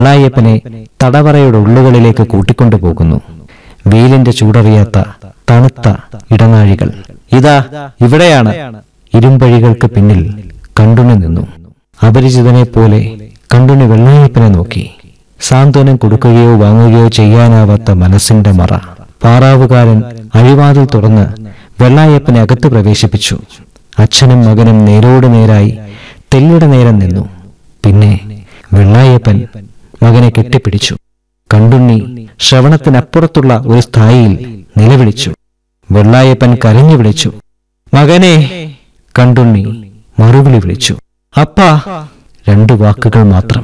വെള്ളായപ്പനെ തടവറയുടെ ഉള്ളുകളിലേക്ക് കൂട്ടിക്കൊണ്ടുപോകുന്നു വെയിലിന്റെ ചൂടറിയാത്ത തണുത്ത ഇടനാഴികൾ ഇതാ ഇവിടെയാണ് ഇരുമ്പഴികൾക്ക് പിന്നിൽ കണ്ടുണി നിന്നു അപരിചിതനെ പോലെ കണ്ടുണി വെള്ളായപ്പനെ നോക്കി സാന്ത്വനം കൊടുക്കുകയോ വാങ്ങുകയോ ചെയ്യാനാവാത്ത മനസ്സിന്റെ മറ പാറാവുകാരൻ അഴിവാതിൽ തുറന്ന് വെള്ളായപ്പനെ അകത്ത് പ്രവേശിപ്പിച്ചു അച്ഛനും മകനും നേരോട് നേരായി തെല്ലിട നേരം നിന്നു പിന്നെ വെള്ളായപ്പൻ മകനെ കെട്ടിപ്പിടിച്ചു കണ്ടുണ്ണി ശ്രവണത്തിനപ്പുറത്തുള്ള ഒരു സ്ഥായിയിൽ നിലവിളിച്ചു വെള്ളായപ്പൻ കരഞ്ഞു വിളിച്ചു മകനെ കണ്ടുണ്ണി മറുവിളി വിളിച്ചു അപ്പാ രണ്ടു വാക്കുകൾ മാത്രം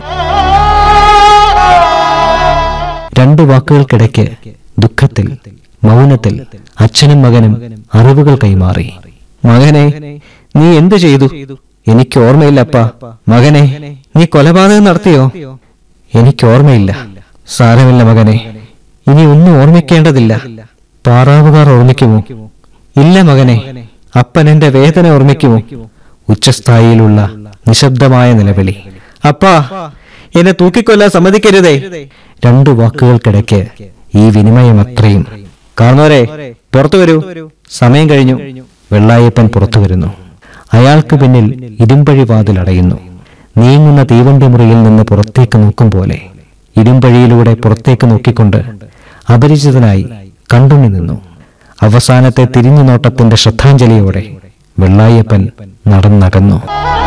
രണ്ടു വാക്കുകൾക്കിടയ്ക്ക് ദുഃഖത്തിൽ മൗനത്തിൽ അച്ഛനും മകനും അറിവുകൾ കൈമാറി മകനെ നീ എന്തു ചെയ്തു എനിക്ക് ഓർമ്മയില്ലപ്പാ മകനെ നീ കൊലപാതകം നടത്തിയോ എനിക്ക് ഓർമ്മയില്ല സാരമില്ല മകനെ ഇനി ഒന്നും ഓർമ്മിക്കേണ്ടതില്ല പാറാവുകാർ ഓർമ്മിക്കുമോ ഇല്ല മകനെ അപ്പൻ എന്റെ വേദന ഓർമ്മിക്കുമോ ഉച്ചസ്ഥായിയിലുള്ള നിശബ്ദമായ നിലവിളി അപ്പാ എന്നെ തൂക്കിക്കൊല്ലാൻ സമ്മതിക്കരുതേ രണ്ടു വാക്കുകൾക്കിടയ്ക്ക് ഈ വിനിമയം അത്രയും കാണുന്നവരെ പുറത്തു വരൂ സമയം കഴിഞ്ഞു വെള്ളായപ്പൻ പുറത്തു വരുന്നു അയാൾക്ക് പിന്നിൽ ഇരുമ്പഴി വാതിൽ അടയുന്നു നീങ്ങുന്ന തീവണ്ടി മുറിയിൽ നിന്ന് പുറത്തേക്ക് നോക്കും പോലെ ഇരുമ്പഴിയിലൂടെ പുറത്തേക്ക് നോക്കിക്കൊണ്ട് അപരിചിതനായി കണ്ടുണി നിന്നു അവസാനത്തെ തിരിഞ്ഞു നോട്ടത്തിന്റെ ശ്രദ്ധാഞ്ജലിയോടെ വെള്ളായപ്പൻ നടന്നകന്നു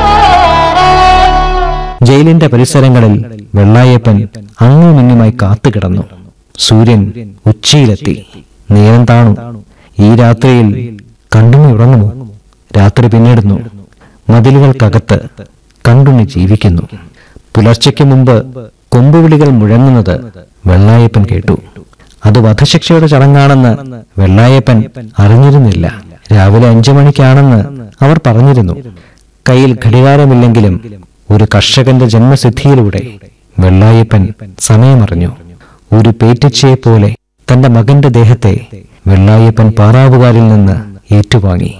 ജയിലിന്റെ പരിസരങ്ങളിൽ വെള്ളായപ്പൻ അങ്ങുമിങ്ങുമായി കാത്തുകിടന്നു സൂര്യൻ ഉച്ചയിലെത്തി നേരം താണു ഈ രാത്രിയിൽ കണ്ടുണി ഉറങ്ങുമോ രാത്രി പിന്നിടുന്നു മതിലുകൾക്കകത്ത് കണ്ടുണി ജീവിക്കുന്നു പുലർച്ചയ്ക്ക് മുമ്പ് കൊമ്പുവിളികൾ മുഴങ്ങുന്നത് വെള്ളായപ്പൻ കേട്ടു അത് വധശിക്ഷയുടെ ചടങ്ങാണെന്ന് വെള്ളായപ്പൻ അറിഞ്ഞിരുന്നില്ല രാവിലെ അഞ്ചു മണിക്കാണെന്ന് അവർ പറഞ്ഞിരുന്നു കയ്യിൽ ഘടികാരമില്ലെങ്കിലും ഒരു കർഷകന്റെ ജന്മസിദ്ധിയിലൂടെ വെള്ളായപ്പൻ സമയമറിഞ്ഞു ഒരു പേറ്റിച്ചയെ പോലെ തന്റെ മകന്റെ ദേഹത്തെ വെള്ളായപ്പൻ പാറാവുകാരിൽ നിന്ന് ഏറ്റുവാങ്ങി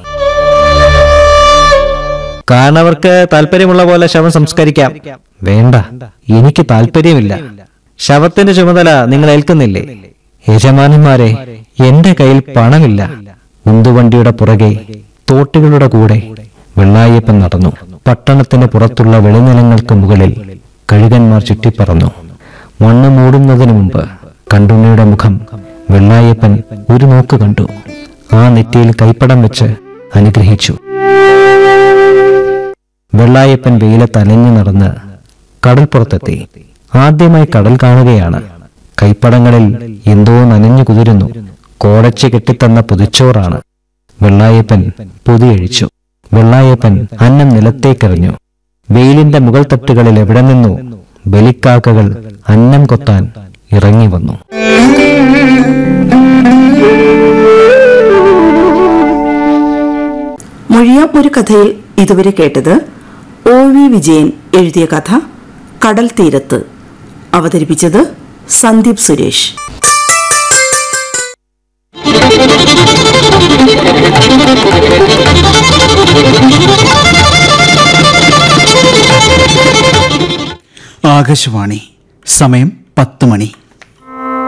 കാരണവർക്ക് താല്പര്യമുള്ള പോലെ ശവം സംസ്കരിക്കാം വേണ്ട എനിക്ക് താല്പര്യമില്ല ശവത്തിന്റെ ചുമതല നിങ്ങൾ ഏൽക്കുന്നില്ലേ യജമാനന്മാരെ എന്റെ കയ്യിൽ പണമില്ല ഉന്തുവണ്ടിയുടെ പുറകെ തോട്ടുകളുടെ കൂടെ വെള്ളായപ്പൻ നടന്നു പട്ടണത്തിന് പുറത്തുള്ള വെളിനിലങ്ങൾക്ക് മുകളിൽ കഴുകന്മാർ ചുറ്റിപ്പറന്നു മണ്ണ് മൂടുന്നതിനു മുമ്പ് കണ്ടുണ്ണിയുടെ മുഖം വെള്ളായപ്പൻ ഒരു നോക്ക് കണ്ടു ആ നെറ്റിയിൽ കൈപ്പടം വെച്ച് അനുഗ്രഹിച്ചു വെള്ളായപ്പൻ വെയിലത്ത് അലഞ്ഞു നടന്ന് കടൽപ്പുറത്തെത്തി ആദ്യമായി കടൽ കാണുകയാണ് കൈപ്പടങ്ങളിൽ എന്തോ നനഞ്ഞു കുതിരുന്നു കോടച്ച് കെട്ടിത്തന്ന പുതിച്ചോറാണ് വെള്ളായപ്പൻ പൊതിയഴിച്ചു വെള്ളായപ്പൻ അന്നം നിലത്തേക്കെറിഞ്ഞു വെയിലിന്റെ മുകൾ തട്ടുകളിൽ എവിടെ നിന്നു ബലിക്കാക്കകൾ അന്നം കൊത്താൻ ഇറങ്ങി വന്നു മൊഴിയാം ഒരു കഥയിൽ ഇതുവരെ കേട്ടത് ഒ വി വിജയൻ എഴുതിയ കഥ കടൽ തീരത്ത് അവതരിപ്പിച്ചത് സന്ദീപ് സുരേഷ് ആകാശവാണി സമയം പത്ത് മണി